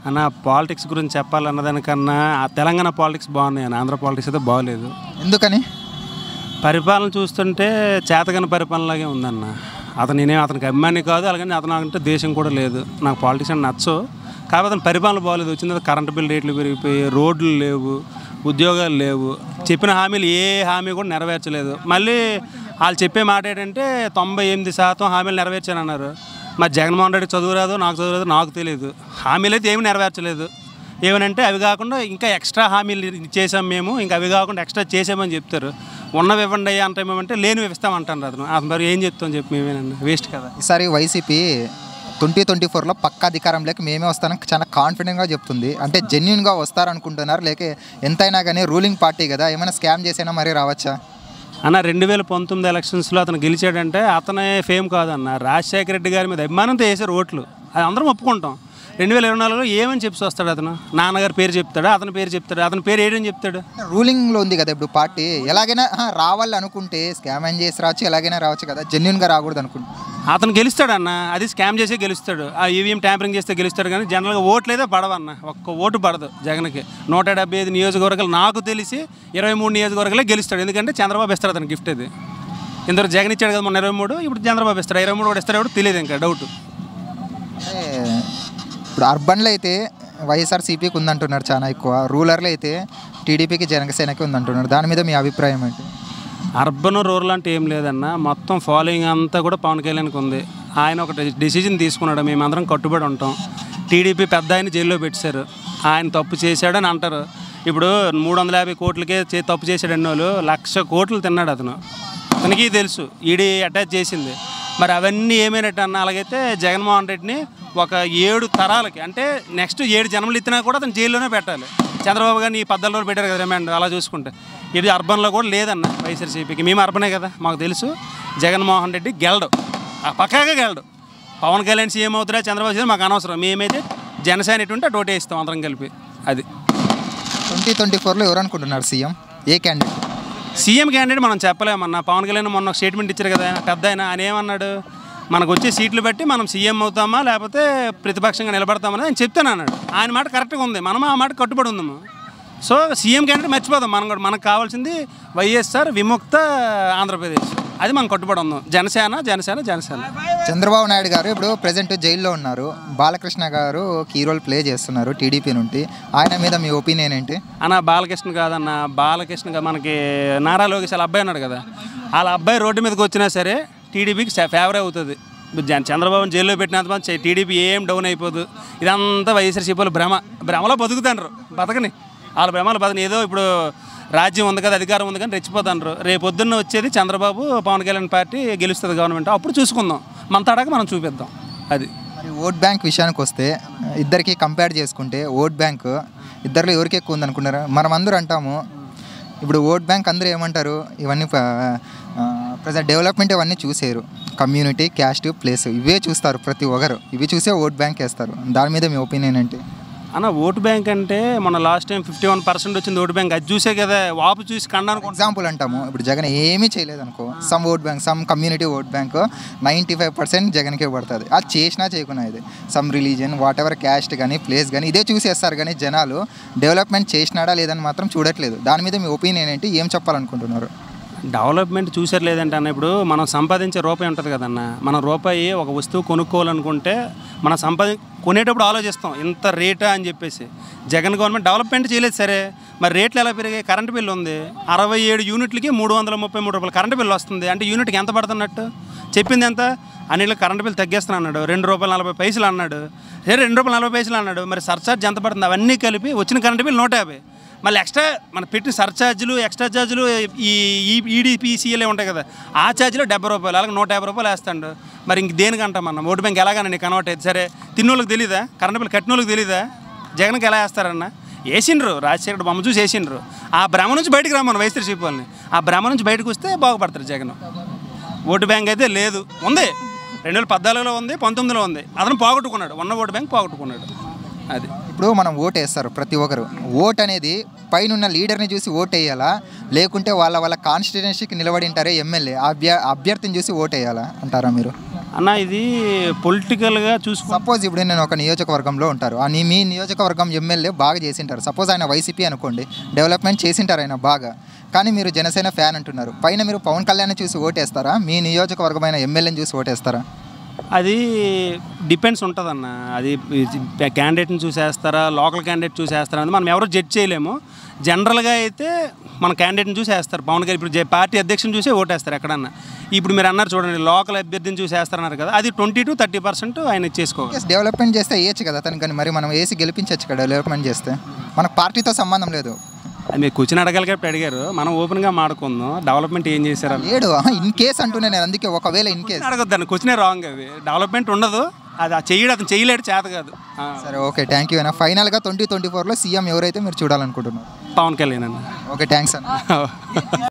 అన్న పాలిటిక్స్ గురించి చెప్పాలన్నదానికన్నా ఆ తెలంగాణ పాలిటిక్స్ బాగున్నాయి అన్న ఆంధ్ర పాలిటిక్స్ అయితే బాగలేదు ఎందుకని పరిపాలన చూస్తుంటే చేతగని పరిపాలనలాగే ఉందన్న అతను నేనే అతనికి అభిమాని కాదు అలాగని అతను అంటే దేశం కూడా లేదు నాకు పాలిటిక్స్ అంటే నచ్చో కాకపోతే అతని పరిపాలన బాగలేదు వచ్చిన తర్వాత కరెంటు బిల్ రేట్లు పెరిగిపోయి రోడ్లు లేవు ఉద్యోగాలు లేవు చెప్పిన హామీలు ఏ హామీ కూడా నెరవేర్చలేదు మళ్ళీ వాళ్ళు చెప్పే మాట ఏంటంటే తొంభై ఎనిమిది శాతం హామీలు నెరవేర్చానన్నారు మరి జగన్మోహన్ రెడ్డి చదువు రాదు నాకు చదువు రాదు నాకు తెలియదు హామీలు అయితే ఏమీ నెరవేర్చలేదు ఏమనంటే అవి కాకుండా ఇంకా ఎక్స్ట్రా హామీలు చేసాం మేము ఇంకా అవి కాకుండా ఎక్స్ట్రా చేసామని చెప్తారు ఉన్నవి ఇవ్వండి అయ్యా అంటే మేమంటే లేనివి ఇస్తామంటారు అతను అతను మరి ఏం చెప్తాం చెప్పి మేమేనండి వేస్ట్ కదా ఈసారి వైసీపీ ట్వంటీ ట్వంటీ ఫోర్లో పక్క అధికారంలోకి మేమే వస్తానని చాలా కాన్ఫిడెంట్గా చెప్తుంది అంటే జెన్యున్గా వస్తారనుకుంటున్నారు లేక ఎంతైనా కానీ రూలింగ్ పార్టీ కదా ఏమైనా స్కామ్ చేసైనా మరీ రావచ్చా అన్న రెండు వేల పంతొమ్మిది ఎలక్షన్స్లో అతను గెలిచాడంటే అతనే ఫేమ్ కాదన్న రాజశేఖర రెడ్డి గారి మీద అభిమానంతో వేసారు ఓట్లు అది అందరం ఒప్పుకుంటాం రెండు వేల ఇరవై నాలుగులో ఏమని చెప్పి వస్తాడు అతను నాన్నగారి పేరు చెప్తాడు అతని పేరు చెప్తాడు అతని పేరు ఏడని చెప్తాడు రూలింగ్లో ఉంది కదా ఇప్పుడు పార్టీ ఎలాగైనా ఆ, రావాలి అనుకుంటే స్కామ్ అని చేసి రావచ్చు ఎలాగైనా రావచ్చు కదా జెన్యున్గా రాకూడదు అనుకుంటు అతను గెలుస్తాడు అన్న అది స్కామ్ చేసే గెలుస్తాడు ఆ ఈవీఎం ట్యాంపరింగ్ చేస్తే గెలుస్తాడు కానీ జనరల్గా ఓట్లేదే పడవన్న ఒక్క ఓటు పడదు జగన్కి నూట డెబ్బై ఐదు నియోజకవర్గాలు నాకు తెలిసి ఇరవై మూడు నియోజకవర్గాలే గెలుస్తాడు ఎందుకంటే చంద్రబాబు ఇస్తాడు అతను గిఫ్ట్ అది ఇందరు జగన్ ఇచ్చాడు కదా మొన్న ఇరవై మూడు ఇప్పుడు చంద్రబాబు ఇస్తాడు ఇరవై మూడు కూడా ఇస్తాడు ఎవరు తెలియదు ఇంకా డౌట్ అంటే ఇప్పుడు అర్బన్లో అయితే వైఎస్ఆర్సీపీకి ఉందంటున్నారు చాలా ఎక్కువ రూరల్లో అయితే టీడీపీకి జనసేనకి ఉందంటున్నారు దాని మీద మీ అభిప్రాయం ఏంటి అర్బన్ రూరల్ అంటే ఏం లేదన్న మొత్తం ఫాలోయింగ్ అంతా కూడా పవన్ కళ్యాణ్కి ఉంది ఆయన ఒక డిసిజన్ తీసుకున్నాడు మేమందరం కట్టుబడి ఉంటాం టీడీపీ పెద్ద ఆయన జైల్లో పెట్టారు ఆయన తప్పు చేశాడని అంటారు ఇప్పుడు మూడు వందల యాభై కోట్లకే చే తప్పు చేశాడు అన్నోళ్ళు లక్ష కోట్లు తిన్నాడు అతను అతనికి తెలుసు ఈడీ అటాచ్ చేసింది మరి అవన్నీ ఏమైనట్టు అన్న అలాగైతే జగన్మోహన్ రెడ్డిని ఒక ఏడు తరాలకి అంటే నెక్స్ట్ ఏడు జన్మలు ఎత్తినా కూడా అతను జైల్లోనే పెట్టాలి చంద్రబాబు గారిని ఈ పద్దెనిమిది రోజులు పెట్టారు కదా రిమాండ్ అలా చూసుకుంటే ఇది అర్బన్లో కూడా లేదన్న వైఎస్ఆర్సీపీకి మేము అర్బనే కదా మాకు తెలుసు జగన్మోహన్ రెడ్డి గెలడు ఆ పక్కాగా గెలడు పవన్ కళ్యాణ్ సీఎం అవుతారా చంద్రబాబు సీఎం మాకు అనవసరం మేమైతే జనసేన ఎటుంటే అటు ఓటే ఇస్తాం అందరం కలిపి అది ట్వంటీ ట్వంటీ ఫోర్లో ఎవరు అనుకుంటున్నారు సీఎం ఏ క్యాండిడేట్ సీఎం క్యాండిడేట్ మనం చెప్పలేమన్నా పవన్ కళ్యాణ్ మొన్న ఒక స్టేట్మెంట్ ఇచ్చారు కదా ఆయన పెద్ద ఆయన ఆయన ఏమన్నాడు మనకు వచ్చే సీట్లు బట్టి మనం సీఎం అవుతామా లేకపోతే ప్రతిపక్షంగా నిలబడతామని ఆయన చెప్తాను అన్నాడు ఆయన మాట కరెక్ట్గా ఉంది మనం ఆ మాట కట్టుబడి ఉందాము సో సీఎం క్యాండిడేట్ మర్చిపోదాం మనం కూడా మనకు కావాల్సింది వైఎస్ఆర్ విముక్త ఆంధ్రప్రదేశ్ అది మనం కట్టుబడి ఉందాం జనసేన జనసేన జనసేన చంద్రబాబు నాయుడు గారు ఇప్పుడు ప్రజెంట్ జైల్లో ఉన్నారు బాలకృష్ణ గారు కీ రోల్ ప్లే చేస్తున్నారు టీడీపీ నుండి ఆయన మీద మీ ఒపీనియన్ ఏంటి అన్న బాలకృష్ణ కాదన్న బాలకృష్ణ కాదు, మనకి నారా లోకేష్ వాళ్ళ అబ్బాయి ఉన్నాడు కదా వాళ్ళ అబ్బాయి రోడ్డు మీదకి వచ్చినా సరే టీడీపీకి ఫేవర్ అవుతుంది ఇప్పుడు జన- చంద్రబాబుని జైల్లో పెట్టినంత మంది టీడీపీ ఏం డౌన్ అయిపోదు ఇదంతా వైఎస్ఆర్సీపీలు భ్రమ భ్రమలో బతుకుతాండ్రు బతకని వాళ్ళ భ్రమలు బతకని ఏదో ఇప్పుడు రాజ్యం ఉంది కదా అధికారం ఉంది కానీ రెచ్చిపోతాండ్రు రేపు పొద్దున్న వచ్చేది చంద్రబాబు పవన్ కళ్యాణ్ పార్టీ గెలుస్తుంది గవర్నమెంట్ అప్పుడు చూసుకుందాం మన తడాక మనం చూపిద్దాం అది మరి ఓట్ బ్యాంక్ విషయానికి వస్తే ఇద్దరికి కంపేర్ చేసుకుంటే ఓట్ బ్యాంక్ ఇద్దరిలో ఎవరికి ఎక్కువ ఉంది అనుకున్నారు మనం అందరూ అంటాము ఇప్పుడు ఓట్ బ్యాంక్ అందరూ ఏమంటారు ఇవన్నీ ప్రజెంట్ డెవలప్మెంట్ ఇవన్నీ చూసేరు కమ్యూనిటీ క్యాస్ట్ ప్లేస్ ఇవే చూస్తారు ప్రతి ఒక్కరు ఇవి చూసే ఓట్ బ్యాంక్ వేస్తారు దాని మీద మీ ఒపీనియన్ ఏంటి అన్న ఓటు బ్యాంక్ అంటే మన last time fifty one percent వచ్చింది ఓటు బ్యాంక్ అది చూసే కదా వాపు చూసి కండానికి ఎగ్జాంపుల్ అంటాము ఇప్పుడు జగన్ ఏమీ చేయలేదు అనుకో some vote bank some community vote bank ninety five percent జగన్కే పడుతుంది అది చేసినా చేయకున్నా ఇది some religion whatever caste కానీ ప్లేస్ కానీ ఇదే చూసేస్తారు కానీ జనాలు డెవలప్మెంట్ చేసినాడా లేదని మాత్రం చూడట్లేదు దాని మీద మీ ఒపీనియన్ ఏంటి ఏం చెప్పాలనుకుంటున్నారు డెవలప్మెంట్ చూసారు లేదంటే అన్న ఇప్పుడు మనం సంపాదించే రూపాయి ఉంటుంది కదన్న మన రూపాయి ఒక వస్తువు కొనుక్కోవాలనుకుంటే మనం సంపాది కొనేటప్పుడు ఆలోచిస్తాం ఇంత రేటా అని చెప్పేసి జగన్ గవర్నమెంట్ డెవలప్మెంట్ చేయలేదు సరే మరి రేట్లు ఎలా పెరిగాయి కరెంట్ బిల్లు ఉంది అరవై ఏడు యూనిట్లకి మూడు వందల ముప్పై మూడు రూపాయలు కరెంట్ బిల్లు వస్తుంది అంటే యూనిట్కి ఎంత పడుతున్నట్టు చెప్పింది ఎంత అన్నిళ్ళు కరెంట్ బిల్ తగ్గిస్తాను అన్నాడు రెండు రూపాయలు నలభై పైసలు అన్నాడు ఏ రెండు రూపాయలు నలభై పైసలు అన్నాడు మరి సర్చార్జ్ ఎంత పడుతుంది అవన్నీ కలిపి వచ్చిన కరెంట్ బిల్ నూట యాభై మళ్ళీ ఎక్స్ట్రా మన పెట్టిన సర్చార్జీలు ఎక్స్ట్రా ఛార్జీలు ఈ ఈడీపీసీఎలే ఉంటాయి కదా ఆ ఛార్జీలో డెబ్బై రూపాయలు అలాగే నూట యాభై రూపాయలు వేస్తాడు మరి ఇంక దేనికంటాం మనం ఓటు బ్యాంక్ ఎలాగన్నా నీకు కన్వర్ట్ అయితే సరే తిన్నోళ్ళకి తెలీదా కరెంట్ బిల్ కట్టినోళ్ళకి తెలీదా జగన్కి ఎలా వేస్తారన్న వేసిండ్రు రాజశేఖర్ బొమ్మ చూసి వేసిండ్రు ఆ భ్రమ నుంచి బయటకు రామను వైఎస్ఆర్సీపీ వాళ్ళని ఆ భ్రమ నుంచి బయటకు వస్తే బాగుపడతారు జగన్ ఓటు బ్యాంక్ అయితే లేదు ఉంది రెండు వేల పద్నాలుగులో ఉంది పంతొమ్మిదిలో ఉంది అతను పోగొట్టుకున్నాడు ఉన్న ఓటు బ్యాంక్ పోగొట్టుకున్నాడు అది ఇప్పుడు మనం ఓటు వేస్తారు ప్రతి ఒక్కరు ఓట్ అనేది పైన లీడర్ని చూసి ఓట్ వేయాలా లేకుంటే వాళ్ళ వాళ్ళ కాన్స్టిట్యున్సీకి నిలబడి ఉంటారే ఎమ్మెల్యే అభ్య అభ్యర్థిని చూసి ఓట్ వేయాలా అంటారా మీరు అన్న ఇది పొలిటికల్గా చూసుకుంటే సపోజ్ ఇప్పుడు నేను ఒక నియోజకవర్గంలో ఉంటారు ఆ నీ మీ నియోజకవర్గం ఎమ్మెల్యే బాగా చేసింటారు సపోజ్ ఆయన వైసీపీ అనుకోండి డెవలప్మెంట్ చేసింటారు ఆయన బాగా కానీ మీరు జనసేన ఫ్యాన్ అంటున్నారు పైన మీరు పవన్ కళ్యాణ్ చూసి ఓటేస్తారా మీ నియోజకవర్గమైన ఎమ్మెల్యేని చూసి ఓటేస్తారా అది డిపెండ్స్ ఉంటుందన్న అది క్యాండిడేట్ని చూసేస్తారా లోకల్ క్యాండిడేట్ చూసేస్తారా అని మనం ఎవరు జడ్జ్ చేయలేము జనరల్గా అయితే మన క్యాండిడేట్ని చూసి వేస్తారు పవన్ గారు ఇప్పుడు జే- పార్టీ అధ్యక్షుని చూసే ఓటేస్తారు ఎక్కడన్నా ఇప్పుడు మీరు అన్నారు చూడండి లోకల్ అభ్యర్థిని చూసి వేస్తారన్నారు కదా అది ట్వంటీ టు థర్టీ పర్సెంట్ ఆయన చేసుకోవాలి ఎస్ డెవలప్మెంట్ చేస్తే వేయచ్చు కదా అతను కానీ మరి మనం వేసి గెలిపించవచ్చు కదా డెవలప్మెంట్ చేస్తే మనకు పార్టీతో సంబంధం లేదు అది మీరు కూర్చుని అడగాలి కాబట్టి అడిగారు మనం ఓపెన్గా మాడుకుందాం డెవలప్మెంట్ ఏం చేశారు లేడు ఇన్ కేస్ అంటూనే నేను అందుకే ఒకవేళ ఇన్ కేస్ అడగొద్దాను క్వశ్చనే రాంగ్ అది డెవలప్మెంట్ ఉండదు అది ఆ చెయ్యడు అతను చేయలేడు చేత కాదు ఆ, సరే ఓకే థ్యాంక్ యూ అన్న ఫైనల్గా ట్వంటీ ట్వంటీ ఫోర్లో సీఎం ఎవరైతే మీరు చూడాలనుకుంటున్నారు పవన్ కళ్యాణ్ అన్న ఓకే థ్యాంక్స్ అన్న